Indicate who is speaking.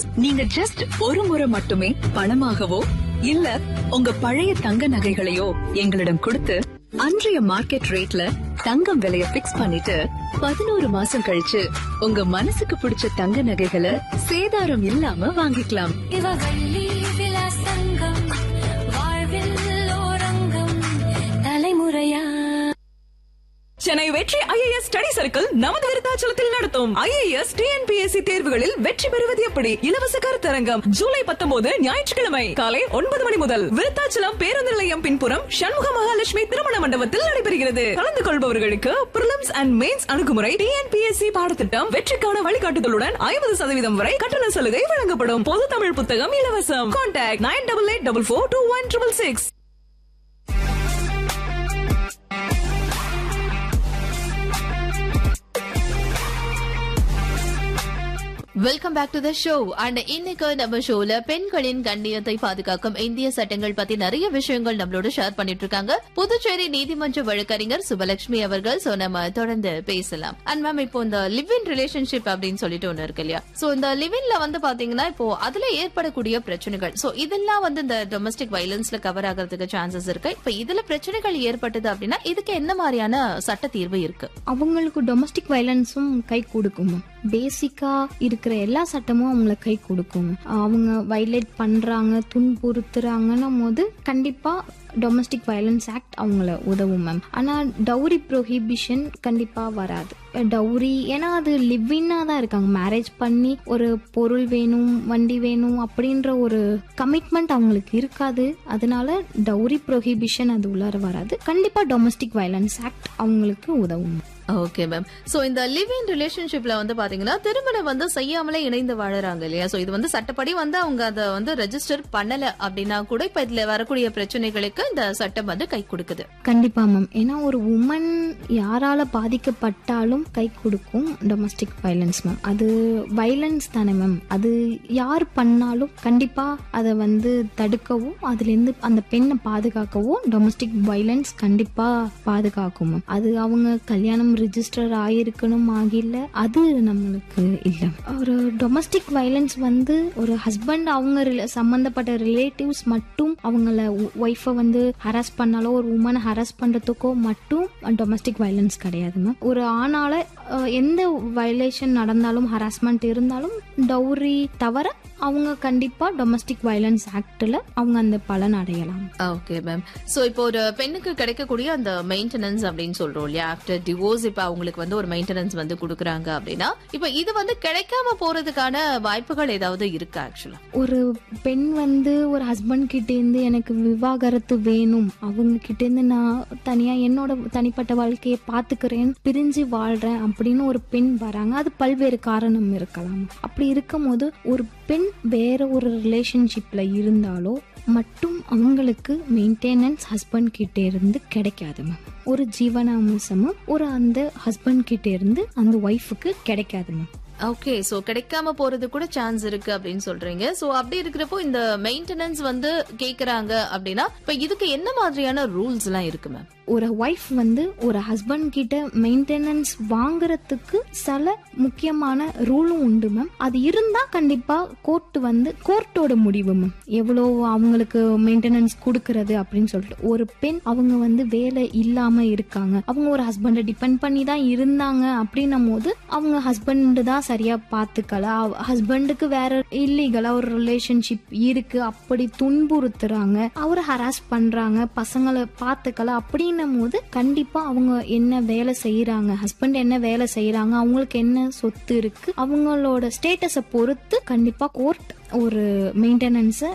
Speaker 1: நீங்க ஜஸ்ட் ஒரு முறை மட்டுமே பணமாகவோ இல்ல உங்க பழைய தங்க நகைகளையோ எங்களிடம் கொடுத்து அன்றைய மார்க்கெட் ரேட்ல தங்கம் விலைய பிக்ஸ் பண்ணிட்டு பதினோரு மாசம் கழிச்சு உங்க மனசுக்கு பிடிச்ச தங்க நகைகளை சேதாரம் இல்லாம வாங்கிக்கலாம்
Speaker 2: இவ வள்ளி விலாசங்கம் வாழ்வில் ஓரங்கம் தலைமுறையா
Speaker 3: சென்னை வெற்றி ஐஏஎஸ் ஸ்டடி சர்க்கிள் நமது விருத்தாச்சலத்தில் நடத்தும் ஐஏஎஸ் டிஎன்பிஎஸ்சி தேர்வுகளில் வெற்றி பெறுவது எப்படி இலவச கருத்தரங்கம் ஜூலை பத்தொன்பது ஞாயிற்றுக்கிழமை காலை ஒன்பது மணி முதல் விருத்தாச்சலம் பேருந்து நிலையம் பின்புறம் சண்முக மகாலட்சுமி திருமண மண்டபத்தில் நடைபெறுகிறது கலந்து கொள்பவர்களுக்கு பிரிலிம்ஸ் அண்ட் மெயின்ஸ் அணுகுமுறை டிஎன்பிஎஸ்சி பாடத்திட்டம் வெற்றிக்கான வழிகாட்டுதலுடன் ஐம்பது சதவீதம் வரை கட்டண சலுகை வழங்கப்படும் பொது தமிழ் புத்தகம் இலவசம் contact nine double eight double four two one triple six
Speaker 4: welcome back to the show and இன்னைக்கு நம்ம ஷோல பெண்களின் கண்ணியத்தை பாதுகாக்கும் இந்திய சட்டங்கள் பத்தி நிறைய விஷயங்கள் நம்மளோட ஷேர் பண்ணிட்டு இருக்காங்க புதுச்சேரி நீதிமன்ற வழக்கறிஞர் சுபலட்சுமி அவர்கள் சோ நம்ம தொடர்ந்து பேசலாம் அண்ட் மேம் இப்போ இந்த லிவ் இன் ரிலேஷன்ஷிப் அப்படின்னு சொல்லிட்டு ஒண்ணு இருக்கு இல்லையா சோ இந்த லிவ் இன்ல வந்து பாத்தீங்கன்னா இப்போ அதுல ஏற்படக்கூடிய பிரச்சனைகள் சோ இதெல்லாம் வந்து இந்த டொமஸ்டிக் வயலன்ஸ்ல கவர் ஆகிறதுக்கு சான்சஸ் இருக்கு இப்ப இதுல பிரச்சனைகள் ஏற்பட்டது அப்படின்னா இதுக்கு என்ன மாதிரியான சட்ட தீர்வு இருக்கு
Speaker 5: அவங்களுக்கு டொமஸ்டிக் வயலன்ஸும் கை கொடுக்கும் பேசிக்கா இருக்கிற எல்லா சட்டமும் அவங்கள கை கொடுக்கும் அவங்க வயலேட் பண்றாங்க துன்புறுத்துறாங்கன்னும் போது கண்டிப்பா டொமஸ்டிக் வயலன்ஸ் ஆக்ட் அவங்கள உதவும் மேம் ஆனா டவுரி ப்ரொஹிபிஷன் கண்டிப்பா வராது டவுரி ஏன்னா அது லிவ்வின்னா தான் இருக்காங்க மேரேஜ் பண்ணி ஒரு பொருள் வேணும் வண்டி வேணும் அப்படின்ற ஒரு கமிட்மெண்ட் அவங்களுக்கு இருக்காது அதனால டவுரி ப்ரொஹிபிஷன் அது உள்ளார வராது கண்டிப்பா டொமஸ்டிக் வயலன்ஸ் ஆக்ட் அவங்களுக்கு உதவும்
Speaker 4: ஓகே மேம் சோ இந்த லிவ் இன் ரிலேஷன்ஷிப்ல வந்து பாத்தீங்கன்னா திருமணம் வந்து செய்யாமலே இணைந்து வாழறாங்க இல்லையா சோ இது வந்து சட்டப்படி வந்து அவங்க அதை வந்து ரெஜிஸ்டர் பண்ணல அப்படின்னா கூட இப்ப இதுல வரக்கூடிய பிரச்சனைகளுக்கு இந்த சட்டம் வந்து கை கொடுக்குது
Speaker 5: கண்டிப்பா மேம் ஏன்னா ஒரு உமன் யாரால பாதிக்கப்பட்டாலும் கை கொடுக்கும் டொமஸ்டிக் வயலன்ஸ் மேம் அது வயலன்ஸ் தானே மேம் அது யார் பண்ணாலும் கண்டிப்பா அதை வந்து தடுக்கவும் அதுல இருந்து அந்த பெண்ணை பாதுகாக்கவும் டொமஸ்டிக் வயலன்ஸ் கண்டிப்பா பாதுகாக்கும் மேம் அது அவங்க கல்யாணம் ரிஜிஸ்டர் ஆயிருக்கணும் ஆகில அது நம்மளுக்கு இல்ல ஒரு டொமஸ்டிக் வயலன்ஸ் வந்து ஒரு ஹஸ்பண்ட் அவங்க rela- சம்பந்தப்பட்ட ரிலேட்டிவ்ஸ் மட்டும் அவங்கள ஒய்ஃபை வந்து ஹராஸ் பண்ணாலோ ஒரு உமனை ஹராஸ் பண்றதுக்கோ மட்டும் டொமஸ்டிக் வயலன்ஸ் கிடையாது மேம் ஒரு ஆணால அஹ், எந்த வயலேஷன் நடந்தாலும் ஹராஸ்மெண்ட் இருந்தாலும் டவுரி தவிர அவங்க கண்டிப்பா டொமஸ்டிக் வயலன்ஸ் ஆக்ட்ல அவங்க அந்த பலன் அடையலாம்
Speaker 4: ஓகே மேம் சோ இப்போ ஒரு பெண்ணுக்கு கிடைக்கக்கூடிய அந்த மெயின்டெனன்ஸ் அப்படின்னு சொல்றோம் இல்லையா ஆஃப்டர் டிவோர்ஸ் இப்ப அவங்களுக்கு வந்து ஒரு மெயின்டெனன்ஸ் வந்து கொடுக்குறாங்க அப்படின்னா இப்ப இது வந்து கிடைக்காம போறதுக்கான வாய்ப்புகள் ஏதாவது இருக்கா ஆக்சுவலா
Speaker 5: ஒரு பெண் வந்து ஒரு ஹஸ்பண்ட் கிட்ட இருந்து எனக்கு விவாகரத்து வேணும் அவங்க கிட்ட இருந்து நான் தனியா என்னோட தனிப்பட்ட வாழ்க்கையை பாத்துக்கிறேன் பிரிஞ்சு வாழ்றேன் அப்படின்னு ஒரு பெண் வராங்க அது பல்வேறு காரணம் இருக்கலாம் அப்படி இருக்கும்போது ஒரு பெண் வேற ஒரு ரிலேஷன்ஷிப்ல இருந்தாலோ மட்டும் அவங்களுக்கு மெயின்டெனன்ஸ் ஹஸ்பண்ட் கிட்ட இருந்து கிடைக்காது மேம் ஒரு ஜீவனாம்சமும் ஒரு அந்த ஹஸ்பண்ட் கிட்ட இருந்து அந்த ஒய்ஃபுக்கு கிடைக்காது மேம்
Speaker 4: ஓகே சோ கிடைக்காம போறது கூட சான்ஸ் இருக்கு அப்படின்னு சொல்றீங்க சோ அப்படி இருக்கிறப்போ இந்த மெயின்டெனன்ஸ் வந்து கேக்குறாங்க அப்படின்னா இப்ப இதுக்கு என்ன மாதிரியான ரூல்ஸ் எல்லாம் இருக்கு மேம்
Speaker 5: ஒரு ஒய்ஃப் வந்து ஒரு ஹஸ்பண்ட் கிட்ட மெயின்டெனன்ஸ் வாங்குறதுக்கு சில முக்கியமான ரூலும் உண்டு மேம் அது இருந்தா கண்டிப்பா கோர்ட் வந்து கோர்ட்டோட முடிவு மேம் எவ்வளோ அவங்களுக்கு மெயின்டெனன்ஸ் கொடுக்கறது அப்படின்னு சொல்லிட்டு ஒரு பெண் அவங்க வந்து வேலை இல்லாம இருக்காங்க அவங்க ஒரு ஹஸ்பண்டை டிபெண்ட் பண்ணி தான் இருந்தாங்க அப்படின்னும் போது அவங்க ஹஸ்பண்ட் தான் சரியா பாத்துக்கல ஹஸ்பண்டுக்கு வேற இல்லீகலா ஒரு ரிலேஷன்ஷிப் இருக்கு அப்படி துன்புறுத்துறாங்க அவரை ஹராஸ் பண்றாங்க பசங்களை பாத்துக்கல அப்படின்னும் போது கண்டிப்பா அவங்க என்ன வேலை செய்யறாங்க ஹஸ்பண்ட் என்ன வேலை செய்யறாங்க அவங்களுக்கு என்ன சொத்து இருக்கு அவங்களோட ஸ்டேட்டஸை பொறுத்து கண்டிப்பா கோர்ட் ஒரு மெயின்டெனன்ஸை